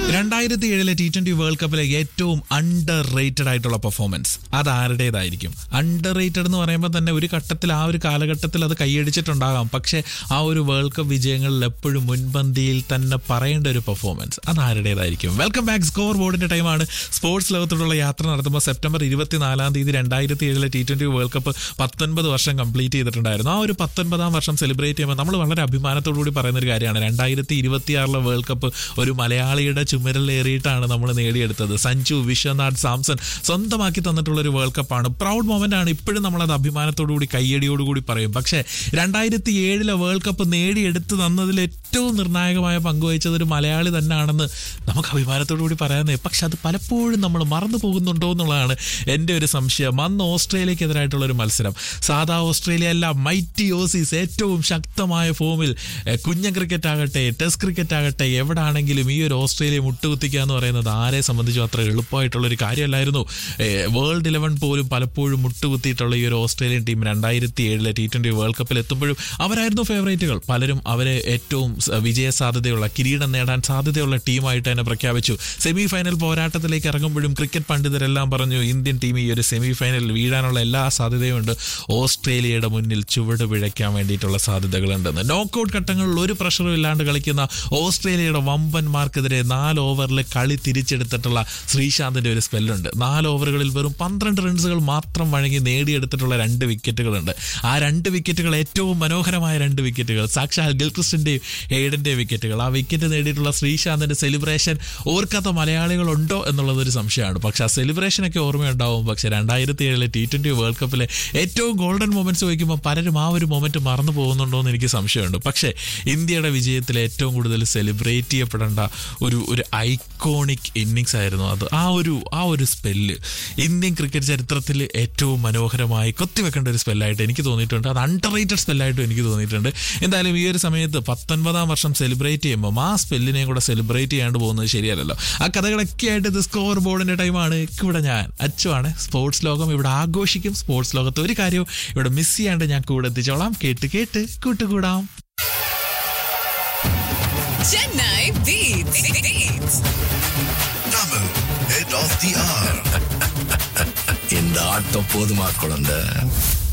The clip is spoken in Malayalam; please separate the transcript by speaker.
Speaker 1: രണ്ടായിരത്തി ഏഴിലെ ടി ട്വന്റി വേൾഡ് കപ്പിലെ ഏറ്റവും അണ്ടർ റേറ്റഡ് ആയിട്ടുള്ള പെർഫോമൻസ് അത് ആരുടേതായിരിക്കും അണ്ടർ റേറ്റഡ് എന്ന് പറയുമ്പോൾ തന്നെ ഒരു ഘട്ടത്തിൽ ആ ഒരു കാലഘട്ടത്തിൽ അത് കൈയടിച്ചിട്ടുണ്ടാകാം പക്ഷേ ആ ഒരു വേൾഡ് കപ്പ് വിജയങ്ങളിൽ എപ്പോഴും മുൻപന്തിയിൽ തന്നെ പറയേണ്ട ഒരു പെർഫോമൻസ് അത് ആരുടേതായിരിക്കും വെൽക്കം ബാക്ക് സ്കോർ ബോർഡിന്റെ ടൈമാണ് സ്പോർട്സ് ലോകത്തോടുള്ള യാത്ര നടത്തുമ്പോൾ സെപ്റ്റംബർ ഇരുപത്തിനാലാം തീയതി രണ്ടായിരത്തി ഏഴിലെ ടി ട്വന്റി വേൾഡ് കപ്പ് പത്തൊൻപത് വർഷം കംപ്ലീറ്റ് ചെയ്തിട്ടുണ്ടായിരുന്നു ആ ഒരു പത്തൊൻപതാം വർഷം സെലിബ്രേറ്റ് ചെയ്യുമ്പോൾ നമ്മൾ വളരെ അഭിമാനത്തോടു കൂടി പറയുന്ന ഒരു കാര്യമാണ് രണ്ടായിരത്തി ഇരുപത്തിയാറിലെ വേൾഡ് കപ്പ് ഒരു മലയാളിയുടെ ചുമരിലേറിയിട്ടാണ് നമ്മൾ നേടിയെടുത്തത് സഞ്ജു വിശ്വനാഥ് സാംസൺ സ്വന്തമാക്കി തന്നിട്ടുള്ള ഒരു വേൾഡ് കപ്പാണ് പ്രൗഡ് മൊമെന്റ് ആണ് ഇപ്പോഴും നമ്മളത് അഭിമാനത്തോടു കൂടി കയ്യടിയോടുകൂടി പറയും പക്ഷേ രണ്ടായിരത്തി ഏഴിലെ വേൾഡ് കപ്പ് നേടിയെടുത്ത് തന്നതിൽ ഏറ്റവും നിർണായകമായ പങ്കുവഹിച്ചത് ഒരു മലയാളി തന്നെയാണെന്ന് നമുക്ക് അഭിമാനത്തോടു കൂടി പറയാനേ പക്ഷെ അത് പലപ്പോഴും നമ്മൾ മറന്നു പോകുന്നുണ്ടോ എന്നുള്ളതാണ് എൻ്റെ ഒരു സംശയം അന്ന് ഓസ്ട്രേലിയക്കെതിരായിട്ടുള്ള ഒരു മത്സരം സാധാ ഓസ്ട്രേലിയ അല്ല മൈറ്റി ഓസീസ് ഏറ്റവും ശക്തമായ ഫോമിൽ എഹ്, കുഞ്ഞൻ ക്രിക്കറ്റ് ആകട്ടെ ടെസ്റ്റ് ക്രിക്കറ്റ് ആകട്ടെ എവിടെ ആണെങ്കിലും ഈ ഒരു ഓസ്ട്രേലിയ മുട്ടുകുത്തിക്കുക എന്ന് പറയുന്നത് ആരെ സംബന്ധിച്ചും അത്ര എളുപ്പമായിട്ടുള്ള ഒരു കാര്യമല്ലായിരുന്നു എഹ്, വേൾഡ് ഇലവൻ പോലും പലപ്പോഴും മുട്ടുകുത്തിയിട്ടുള്ള ഈ ഒരു ഓസ്ട്രേലിയൻ ടീം രണ്ടായിരത്തി ഏഴിലെ ടി ട്വന്റി വേൾഡ് കപ്പിൽ എത്തുമ്പോഴും അവരായിരുന്നു ഫേവറേറ്റുകൾ പലരും അവരെ ഏറ്റവും സ- വിജയ സാധ്യതയുള്ള കിരീടം നേടാൻ സാധ്യതയുള്ള ടീമായിട്ട് തന്നെ പ്രഖ്യാപിച്ചു സെമി ഫൈനൽ പോരാട്ടത്തിലേക്ക് ഇറങ്ങുമ്പോഴും ക്രിക്കറ്റ് പണ്ഡിതരെല്ലാം പറഞ്ഞു ഇന്ത്യൻ ടീം ഈ ഒരു സെമി ഫൈനലിൽ വീഴാനുള്ള എല്ലാ സാധ്യതയുമുണ്ട് ഓസ്ട്രേലിയയുടെ മുന്നിൽ ചുവട് പിഴയ്ക്കാൻ വേണ്ടിയിട്ടുള്ള സാധ്യതകളുണ്ടെന്ന് നോക്കൌട്ട് ഘട്ടങ്ങളിൽ ഒരു പ്രഷറും ഇല്ലാണ്ട് കളിക്കുന്ന ഓസ്ട്രേലിയയുടെ വമ്പന്മാർക്കെതിരെ നാല് ഓവറിൽ കളി തിരിച്ചെടുത്തിട്ടുള്ള ശ്രീശാന്തിന്റെ ഒരു സ്പെല്ലുണ്ട് നാല് ഓവറുകളിൽ വെറും പന്ത്രണ്ട് റൺസുകൾ മാത്രം വഴങ്ങി നേടിയെടുത്തിട്ടുള്ള രണ്ട് വിക്കറ്റുകളുണ്ട് ആ രണ്ട് വിക്കറ്റുകൾ ഏറ്റവും മനോഹരമായ രണ്ട് വിക്കറ്റുകൾ സാക്ഷാൽ ഗിൽക്രിസ്റ്റിന്റെയും ഹെയ്ഡന്റെയും വിക്കറ്റുകൾ ആ വിക്കറ്റ് നേടിയിട്ടുള്ള ശ്രീശാന്തിന്റെ സെലിബ്രേഷൻ ഓർക്കാത്ത മലയാളികളുണ്ടോ എന്നുള്ളത് ഒരു സംശയമാണ് പക്ഷെ ആ സെലിബ്രേഷനൊക്കെ ഓർമ്മയുണ്ടാവും പക്ഷെ രണ്ടായിരത്തി ഏഴിലെ ടി ട്വന്റി വേൾഡ് കപ്പിലെ ഏറ്റവും ഗോൾഡൻ മൊമെന്റ്സ് ചോദിക്കുമ്പോൾ പലരും ആ ഒരു മൊമെന്റ് മറന്നു പോകുന്നുണ്ടോ എന്ന് എനിക്ക് സംശയമുണ്ട് പക്ഷേ ഇന്ത്യയുടെ വിജയത്തിൽ ഏറ്റവും കൂടുതൽ സെലിബ്രേറ്റ് ചെയ്യപ്പെടേണ്ട ഒരു ഒരു ഐക്കോണിക് ഇന്നിങ്സ് ആയിരുന്നു അത് ആ ഒരു ആ ഒരു സ്പെല്ല് ഇന്ത്യൻ ക്രിക്കറ്റ് ചരിത്രത്തിൽ ഏറ്റവും മനോഹരമായി കൊത്തിവെക്കേണ്ട ഒരു സ്പെല്ലായിട്ട് എനിക്ക് തോന്നിയിട്ടുണ്ട് അത് അണ്ടർ റേറ്റഡ് സ്പെല്ലായിട്ടും എനിക്ക് തോന്നിയിട്ടുണ്ട് എന്തായാലും ഈ ഒരു സമയത്ത് പത്തൊൻപതാം വർഷം സെലിബ്രേറ്റ് ചെയ്യുമ്പോൾ ആ സ്പെല്ലിനെയും കൂടെ സെലിബ്രേറ്റ് ചെയ്യാണ്ട് പോകുന്നത് ശരിയല്ലല്ലോ ആ കഥകളൊക്കെ ആയിട്ട് ഇത് സ്കോർ ബോർഡിന്റെ ടൈമാണ് ഇവിടെ ഞാൻ അച്ചുവാണ് സ്പോർട്സ് ലോകം ഇവിടെ ആഘോഷിക്കും സ്പോർട്സ് ലോകത്ത് ഒരു കാര്യവും ഇവിടെ മിസ് ചെയ്യാണ്ട് ഞാൻ കൂടെ എത്തിച്ചോളാം കേട്ട് കേട്ട് കൂട്ടുകൂടാം
Speaker 2: Chennai Beats. Beats.
Speaker 3: Tamil, head of the hour.
Speaker 4: இந்த ஆட்டம் போதுமா குழந்தை